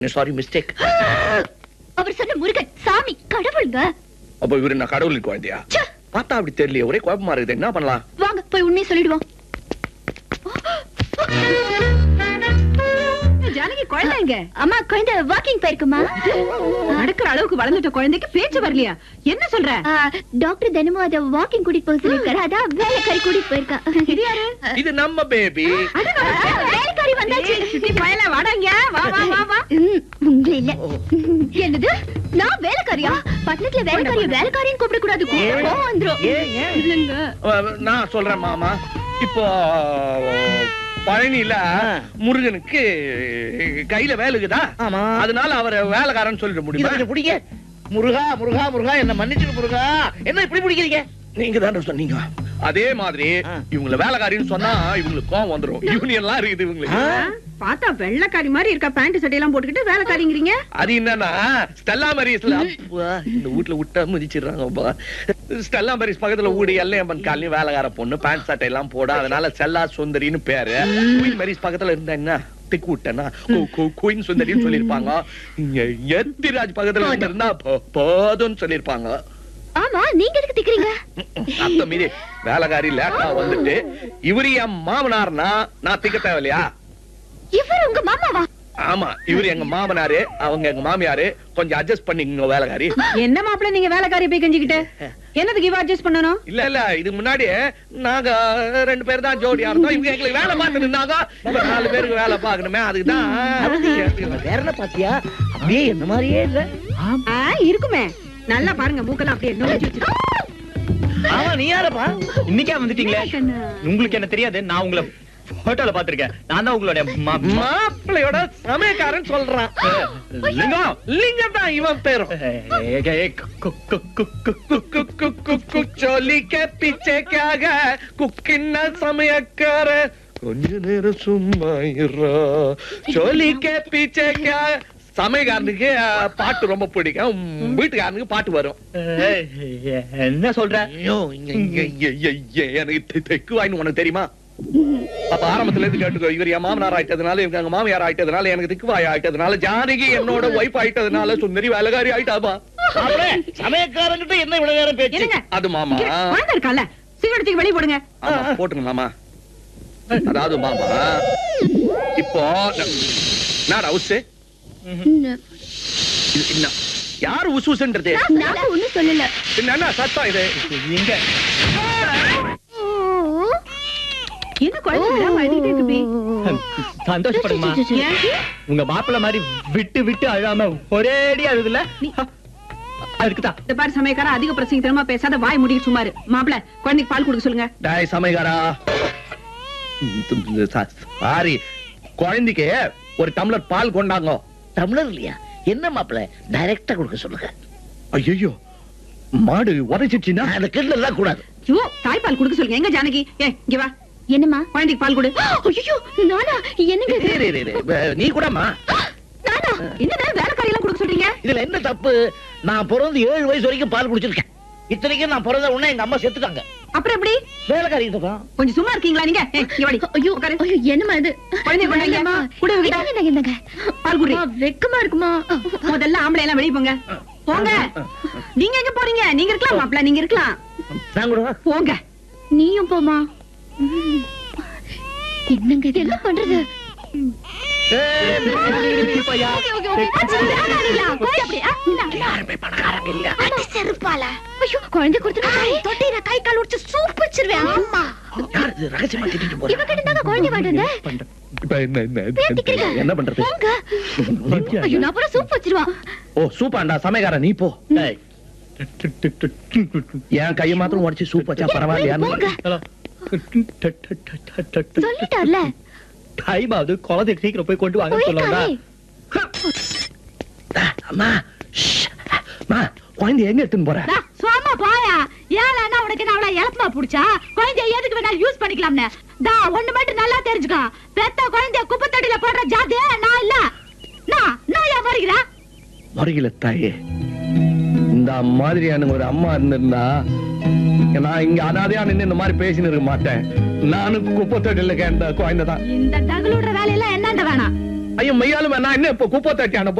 Sorry mistake அவர் சொன்ன முருகன் சாமி கடவுளுங்க அப்ப இவரு நான் கடவுளுக்கு குழந்தையா ச்சே, பார்த்தா அப்படி தெரியலையே ஒரே குழப்பமா இருக்குது என்ன பண்ணலாம் வாங்க போய் உண்மையை சொல்லிடுவோம் ஜானகி குழந்தைங்க அம்மா குழந்தை வாக்கிங் போயிருக்குமா நடக்கிற அளவுக்கு வளர்ந்துட்ட குழந்தைக்கு பேச்சு வரலையா என்ன சொல்ற ஆ, டாக்டர் தினமும் அத வாக்கிங் கூட்டிட்டு போக சொல்லிருக்காரு அதான் வேலைக்காரி கூட்டிட்டு போயிருக்கா இது யாரு இது நம்ம பேபி ஆ, வேலைக்காரி வந்தாச்சு சுத்தி பயல வாடாங்க வா வா வா வா ம், உங்களை இல்ல என்னது நான் வேலைக்காரியா பட்டணத்துல வேலைக்காரிய வேலைக்காரின்னு கூப்பிட கூடாது கோவம் வந்துரும் இல்லங்க அஹ், நான் சொல்றேன் மாமா இப்போ பழனியில முருகனுக்கு கையில வேலுக்குதா ஆமா அதனால அவரை வேலைக்காரன்னு சொல்லிட இதை முடியுமா கொஞ்சம் பிடிங்க முருகா முருகா முருகா என்ன மன்னிச்சுக்க முருகா என்ன இப்படி பிடிக்கிறீங்க நீங்க தானே சொன்னீங்க அதே மாதிரி ஆ. இவங்கள வேலைக்காரின்னு சொன்னா இவங்களுக்கு கோவம் வந்துரும் யூனியன்லாம் இருக்குது இவங்களுக்கு பார்த்தா வெள்ளக்காரி மாதிரி இருக்கா பேண்ட் சட்டையெல்லாம் போட்டுக்கிட்டு வேலைக்காரிங்கிறீங்க அது என்னன்னா ஸ்டெல்லா மரிஸ்ல அப்பா, இந்த வீட்ல விட்டா மிதிச்சிடுறாங்கப்பா ஸ்டெல்லா மரிஸ் பக்கத்துல ஊடி எல்லையம்மன் காலனி வேலைக்கார பொண்ணு பேண்ட் சட்டை எல்லாம் போட அதனால செல்லா சுந்தரின்னு பேரு குயின் மரிஸ் பக்கத்துல இருந்தா என்ன திக்கு விட்டனா குயின் சுந்தரின்னு சொல்லிருப்பாங்க இங்க எத்திராஜ் பக்கத்துல இருந்தா போ- போதும்னு சொல்லிருப்பாங்க ஆமா நீங்க எதுக்கு திக்கிறீங்க அத்த மீறி வேலைக்காரி லேட்டா வந்துட்டு இவரு என் மாமனார்னா நான் திக்க தேவையில்லையா இவர் உங்க மாமாவா ஆமா இவரு எங்க மாமனாரு அவங்க எங்க மாமியாரு கொஞ்சம் அட்ஜஸ்ட் பண்ணிக்கங்க வேலைக்காரி என்ன மாப்பிள்ள நீங்க வேலைக்காரி போய் கஞ்சிக்கிட்டு என்னதுக்கு இவ அட்ஜஸ்ட் பண்ணணும் இல்ல இல்ல இதுக்கு முன்னாடி நாங்க ரெண்டு பேர் தான் ஜோடியா இருந்தோம் இவங்க எங்களுக்கு வேலை பார்த்து நின்னாங்க இப்ப நாலு பேருக்கு வேலை பார்க்கணுமே அதுக்கு தான் வேற என்ன பாத்தியா அப்படியே என்ன மாதிரியே இல்ல ஆ, இருக்குமே நல்லா பாருங்க மூக்கெல்லாம் அப்படியே நோக்கி வச்சிருக்கு ஆமா நீ யாரப்பா இன்னைக்கே வந்துட்டீங்களே கண்ணா. உங்களுக்கு என்ன தெரியாது நான் உங்களை போட்டோல பாத்திருக்கேன் நான் தான் உங்களுடைய மா- மா- மாப்பிள்ளையோட சமயக்காரன் சொல்றான் லிங்கம் லிங்கம் தான் இவன் பேரும் ஏய், ஏய், கு- கு- கு- கு- கு- கு- கு- கு- கு- கு- चोली के पीछे क्या है कुकिन சமயக்கார கொஞ்ச நேரம் சும்மா இருடா. चोली के पीछे क्या है? சமயக்காரனுக்கு அஹ், பாட்டு ரொம்ப பிடிக்கும் உம், வீட்டுக்காரனுக்கு பாட்டு வரும் ஏய், என்ன சொல்ற ஐயோ இங்க- இங்க- இங்க- இங்க- இங்க எனக்கு தெ- தெக்கு வாயின்னு உனக்கு தெரியுமா அப்ப ஆரம்பத்துல இருந்து கேட்டுக்கோ இவர் என் மாமனார் ஆயிட்டதுனால இவங்க எங்க மாமியார் ஆயிட்டதுனால எனக்கு திக்குவாய் ஆயிட்டதுனால ஜானகி என்னோட ஒய்ஃப் ஆயிட்டதுனால சுந்தரி வேலைக்காரி ஆயிட்டாப்பா மாப்பிள சமயக்காரங்கிட்ட என்ன இவ்வளவு நேரம் பேச்சு இருங்க அது மாமா இங்க குழந்தை இருக்கல சிகரெட் தூக்கி வெளிய போடுங்க ஆமா, போட்டுங்க மாமா அதாவது மாமா இப்போ நான் ஹவுஸ் யாரு உசு உசுன்றது நான் ஒண்ணும் சொல்லல பின்ன என்ன சத்தம் இது இங்க என்ன குழந்தை விடாம அழுதுகிட்டே இருக்கு இப்படி? சந்தோஷப்படுமா ஏன்? உங்க மாப்பிள்ள மாதிரி விட்டு விட்டு அழாம ஒரேடி அழுதுல அதுக்குதான் இந்த பாரு சமயக்காரன் அதிக பிரசங்க திறமா பேசாத வாய் முடிக்க சுமாரு மாப்பிள குழந்தைக்கு பால் கொடுக்க சொல்லுங்க டாய் சமைகாரா சாரி குழந்தைக்கு ஒரு டம்ளர் பால் கொண்டாங்க தமிழர் இல்லையா என்ன மாப்பிள டைரக்டா கொடுக்க சொல்லுங்க ஐயோ மாடு உரைச்சிச்சுன்னா அந்த கிண்டல் எல்லாம் கூடாது ஐயோ தாய்ப்பால் கொடுக்க சொல்லுங்க எங்க ஜானகி ஏ இங்க வா என்னம்மா குழந்தைக்கு பால் கொடு ஐயோ நானா என்னங்க இது? இரு, இரு, இரு. நீ கூடமா நானா என்ன வேலைக்காரி எல்லாம் கொடுக்க சொல்றீங்க இதுல என்ன தப்பு நான் பிறந்து ஏழு வயசு வரைக்கும் பால் குடிச்சிருக்கேன் இத்தனைக்கும் நான் பிறந்த உடனே எங்க அம்மா செத்துட்டாங்க அப்புறம் எப்படி வேலைக்காரி தான் கொஞ்சம் சும்மா இருக்கீங்களா நீங்க ஏய், இங்க வாடி ஐயோ உட்காரு. ஐயோ என்னம்மா இது குழந்தைய கொண்டாங்க. வேண்டாம்மா. குடு இவகிட்ட. என்னங்க, என்னங்க பால் குடி அம்மா, வெக்கமா இருக்குமா முதல்ல ஆம்பளை எல்லாம் வெளிய போங்க போங்க நீங்க எங்க போறீங்க நீங்க இருக்கலாம் மாப்பிள நீங்க இருக்கலாம் நான் கூட போங்க நீயும் போமா ம். என்னங்க இது என்ன பண்றது குழந்தை கொடுத்துருக்காங்க தொட்டி நான் கை கால் உடிச்சு சூப் வச்சிருவேன் அம்மா யார் இது ரகசியமா திட்டிட்டு போறேன் இவகிட்ட தாங்க குழந்தை வாங்கிட்டு வந்தேன் இப்ப என்ன என்ன ஏன் திக்கிறீங்க? என்ன பண்றது போங்க ஐயோ நான் அப்புறம் சூப் வச்சிருவான் ஓ சூப்பாண்டா சமையக்காரன் நீ போ ஏய், என் கையை மாத்திரம் உடச்சு சூப் வச்சா பரவாயில்லையான்னு போங்க சொல்லிட்டார்ல டைம் ஆகுது குழந்தை சீக்கிரம் போய் கொண்டு வாங்க சொல்லலாம் போயிருக்காரே அம்மா ஷ். அம்மா குழந்தை எங்க எடுத்துன்னு போற சுவாமா போயா ஏலன்னா உனக்கு என்ன அவ்வளவு இழப்பமா புடிச்சா குழந்தைய எதுக்கு வேணாலும் யூஸ் பண்ணிக்கலாம்னு தா ஒண்ணு மட்டும் நல்லா தெரிஞ்சுக்கோ பெத்த குழந்தைய குப்பை தொட்டில போடுற ஜாதி நான் இல்ல நான் நான் ஏன் வருகிறேன் முறையில தாயே இந்த மாதிரியான ஒரு அம்மா இருந்திருந்தா நான் இங்க அனாதையா நின்னு இந்த மாதிரி பேசின்னு இருக்க மாட்டேன் நானும் குப்பை தொட்டில கேட்ட குழந்தை தான் இந்த தகலுடுற வேலையெல்லாம் என்னண்ட வேணாம் ஐயோ மையாலும் நான் என்ன இப்ப குப்பை தட்டி அனுப்ப